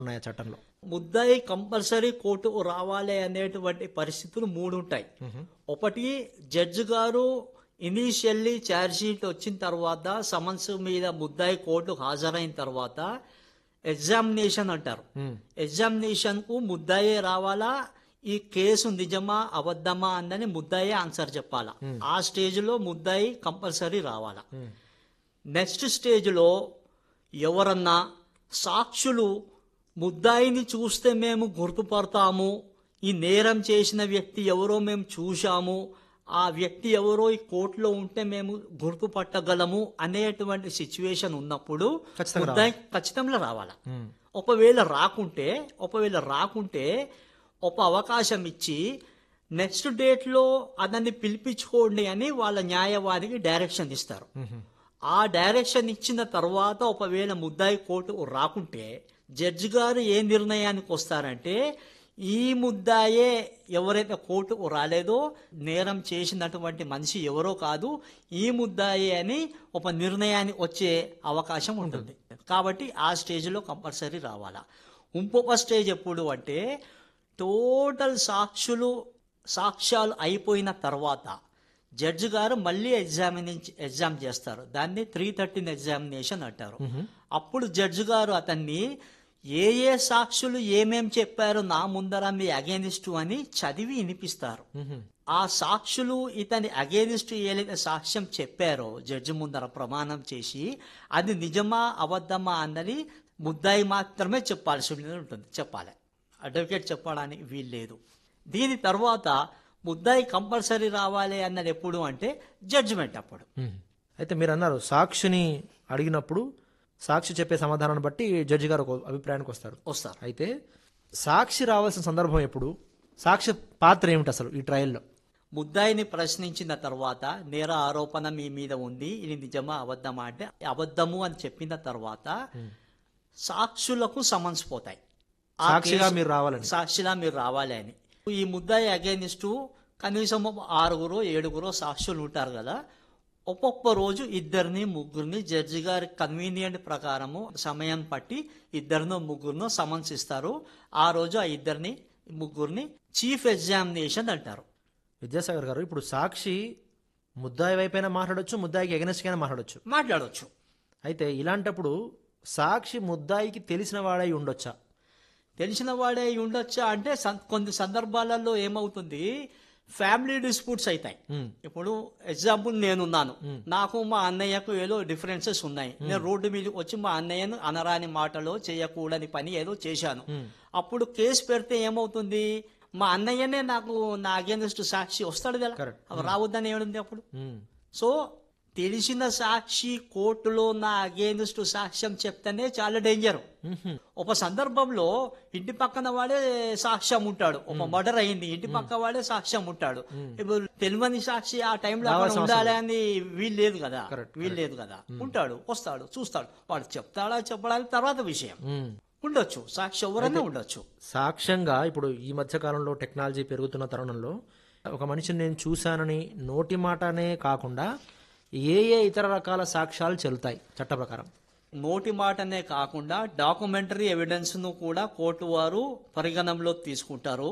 ఉన్నాయా చట్టంలో ముద్దాయి కంపల్సరీ కోర్టుకు రావాలి అనేటువంటి పరిస్థితులు మూడు ఉంటాయి ఒకటి జడ్జి గారు ఇనీషియల్లీ ఛార్జ్ షీట్ వచ్చిన తర్వాత సమన్స్ మీద ముద్దాయి కోర్టు హాజరైన తర్వాత ఎగ్జామినేషన్ అంటారు ఎగ్జామినేషన్ కు ముద్దాయే రావాలా ఈ కేసు నిజమా అబద్ధమా అందని ముద్దాయే ఆన్సర్ చెప్పాలా ఆ స్టేజ్ లో ముద్దాయి కంపల్సరీ రావాలా నెక్స్ట్ స్టేజ్లో ఎవరన్నా సాక్షులు ముద్దాయిని చూస్తే మేము గుర్తుపడతాము ఈ నేరం చేసిన వ్యక్తి ఎవరో మేము చూశాము ఆ వ్యక్తి ఎవరో ఈ కోర్టులో ఉంటే మేము గుర్తుపట్టగలము అనేటువంటి సిచ్యువేషన్ ఉన్నప్పుడు ఖచ్చితంగా ముద్దాయి ఖచ్చితంగా రావాలా ఒకవేళ రాకుంటే ఒకవేళ రాకుంటే ఒక అవకాశం ఇచ్చి నెక్స్ట్ డేట్లో అతన్ని పిలిపించుకోండి అని వాళ్ళ న్యాయవాదికి డైరెక్షన్ ఇస్తారు ఆ డైరెక్షన్ ఇచ్చిన తర్వాత ఒకవేళ ముద్దాయి కోర్టు రాకుంటే జడ్జి గారు ఏ నిర్ణయానికి వస్తారంటే ఈ ముద్దాయే ఎవరైతే కోర్టుకు రాలేదో నేరం చేసినటువంటి మనిషి ఎవరో కాదు ఈ ముద్దాయే అని ఒక నిర్ణయానికి వచ్చే అవకాశం ఉంటుంది కాబట్టి ఆ స్టేజ్లో కంపల్సరీ రావాలా ఇంకొక స్టేజ్ ఎప్పుడు అంటే టోటల్ సాక్షులు సాక్ష్యాలు అయిపోయిన తర్వాత జడ్జి గారు మళ్ళీ ఎగ్జామినేషన్ ఎగ్జామ్ చేస్తారు దాన్ని త్రీ థర్టీన్ ఎగ్జామినేషన్ అంటారు అప్పుడు జడ్జి గారు అతన్ని ఏ ఏ సాక్షులు ఏమేం చెప్పారో నా ముందర మీ అగేనిస్ట్ అని చదివి వినిపిస్తారు ఆ సాక్షులు ఇతని అగేనిస్ట్ ఏదైతే సాక్ష్యం చెప్పారో జడ్జి ముందర ప్రమాణం చేసి అది నిజమా అబద్ధమా అన్నది ముద్దాయి మాత్రమే చెప్పాల్సి ఉంటుంది చెప్పాలి అడ్వకేట్ చెప్పడానికి వీల్లేదు దీని తర్వాత ముద్దాయి కంపల్సరీ రావాలి అన్నది ఎప్పుడు అంటే జడ్జిమెంట్ అప్పుడు అయితే మీరు అన్నారు సాక్షిని అడిగినప్పుడు సాక్షి చెప్పే సమాధానాన్ని బట్టి జడ్జి గారు ఒక అభిప్రాయానికి వస్తారు వస్తారు అయితే సాక్షి రావాల్సిన సందర్భం ఎప్పుడు సాక్షి పాత్ర ఏమిటి అసలు ఈ ట్రయల్లో ముద్దాయిని ప్రశ్నించిన తర్వాత నేర ఆరోపణ మీ మీద ఉంది ఇది నిజమా అబద్ధమా అంటే అబద్ధము అని చెప్పిన తర్వాత సాక్షులకు సమన్స్ పోతాయి ఆ సాక్షిగా కేసు- మీరు రావాలని సాక్షిలా మీరు రావాలి అని ఈ ముద్దాయి అగేనిస్ట్ కనీసం ఆరుగురు ఏడుగురు సాక్షులు ఉంటారు కదా ఒక్కొక్క రోజు ఇద్దరిని ముగ్గురిని జడ్జి గారి కన్వీనియంట్ ప్రకారము సమయం పట్టి ఇద్దరినో ముగ్గురినో సమన్స్ ఇస్తారు ఆ రోజు ఆ ఇద్దరిని ముగ్గురిని చీఫ్ ఎగ్జామినేషన్ అంటారు విద్యాసాగర్ గారు ఇప్పుడు సాక్షి ముద్దాయి వైపైనా మాట్లాడొచ్చు ముద్దాయికి ఎగనెస్ట్ అయినా మాట్లాడొచ్చు మాట్లాడవచ్చు అయితే ఇలాంటప్పుడు సాక్షి ముద్దాయికి తెలిసిన వాడై ఉండొచ్చా తెలిసిన వాడే అయి ఉండొచ్చా అంటే సం- కొన్ని సందర్భాలలో ఏమవుతుంది ఫ్యామిలీ డిస్ప్యూట్స్ అవుతాయి ఇప్పుడు ఎగ్జాంపుల్ నేనున్నాను నాకు మా అన్నయ్యకు ఏదో డిఫరెన్సెస్ ఉన్నాయి నేను రోడ్డు మీద వచ్చి మా అన్నయ్యను అనరాని మాటలో చేయకూడని పని ఏదో చేశాను అప్పుడు కేసు పెడితే ఏమవుతుంది మా అన్నయ్యనే నాకు నా అగేనిస్ట్ సాక్షి వస్తాడు కదా Correct. అవి రావద్దని ఏముంది అప్పుడు ఉమ్. సో తెలిసిన సాక్షి కోర్టులో నా అగేనిస్ట్ సాక్ష్యం చెప్తేనే చాలా డేంజర్ మ్హూ. ఒక సందర్భంలో ఇంటి పక్కన వాడే సాక్ష్యం ఉంటాడు ఒక మర్డర్ అయింది ఇంటి పక్క వాడే సాక్ష్యం ఉంటాడు ఇప్పుడు తెలియని సాక్షి ఆ టైంలో అక్కడ రావాల్సిన ఉండాలి అని వీలు లేదు కదా Correct, వీలు లేదు కదా ఉంటాడు వస్తాడు చూస్తాడు వాడు చెప్తాడా చెప్పడానికి తర్వాత విషయం ఉమ్. ఉండొచ్చు సాక్షి ఎవరైనా ఉండొచ్చు సాక్ష్యంగా ఇప్పుడు ఈ మధ్య కాలంలో టెక్నాలజీ పెరుగుతున్న తరుణంలో ఒక మనిషిని నేను చూశానని నోటి మాటనే కాకుండా ఏ ఏ ఇతర రకాల సాక్ష్యాలు చెల్లుతాయి చట్ట ప్రకారం నోటి మాటనే కాకుండా డాక్యుమెంటరీ ఎవిడెన్స్ ను కూడా కోర్టు వారు పరిగణనలో తీసుకుంటారు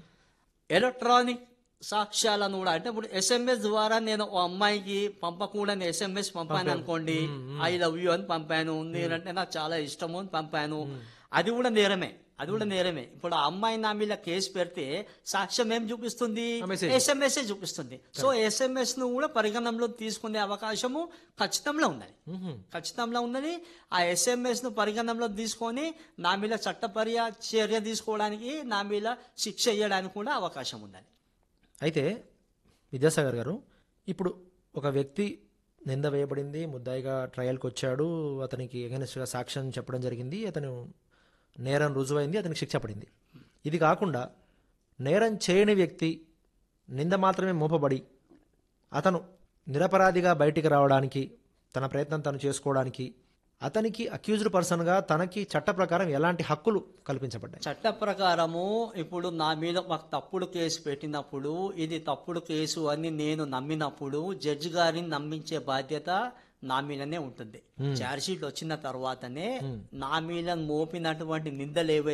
ఎలక్ట్రానిక్ సాక్ష్యాలను కూడా అంటే ఇప్పుడు ఎస్ఎంఎస్ ద్వారా నేను ఓ అమ్మాయికి పంపకూడని ఎస్ఎంఎస్ పంపాను అనుకోండి ఐ లవ్ యూ అని పంపాను నేనంటే నాకు చాలా ఇష్టము అని పంపాను అది కూడా నేరమే అది కూడా నేరమే ఇప్పుడు ఆ అమ్మాయి నా మీద కేసు పెడితే సాక్ష్యం ఏం చూపిస్తుంది ఆ message. ఎస్ఎంఎస్ చూపిస్తుంది సో ఎస్ఎంఎస్ ను కూడా పరిగణనలో తీసుకునే అవకాశము ఖచ్చితంగా ఉన్నది మ్హూ. ఖచ్చితంగా ఉందని ఆ ఎస్ఎంఎస్ ను పరిగణనలో తీసుకొని నా మీద చట్టపర్య చర్య తీసుకోవడానికి నా మీద శిక్ష వేయడానికి కూడా అవకాశం ఉందని అయితే విద్యాసాగర్ గారు ఇప్పుడు ఒక వ్యక్తి నింద వేయబడింది ముద్దాయిగా ట్రయల్కి వచ్చాడు అతనికి ఎగనెస్ట్గా సాక్ష్యం చెప్పడం జరిగింది అతను నేరం రుజువైంది అతనికి శిక్ష పడింది ఇది కాకుండా నేరం చేయని వ్యక్తి నింద మాత్రమే మోపబడి అతను నిరపరాధిగా బయటికి రావడానికి తన ప్రయత్నం తను చేసుకోవడానికి అతనికి అక్యూజ్డ్ పర్సన్గా తనకి చట్ట ప్రకారం ఎలాంటి హక్కులు కల్పించబడ్డాయి చట్ట ప్రకారము ఇప్పుడు నా మీద ఒక తప్పుడు కేసు పెట్టినప్పుడు ఇది తప్పుడు కేసు అని నేను నమ్మినప్పుడు జడ్జి గారిని నమ్మించే బాధ్యత నా మీదనే ఉంటుంది ఛార్జ్ షీట్ వచ్చిన తర్వాతనే నా మీద మోపినటువంటి నిందలు ఏవైతే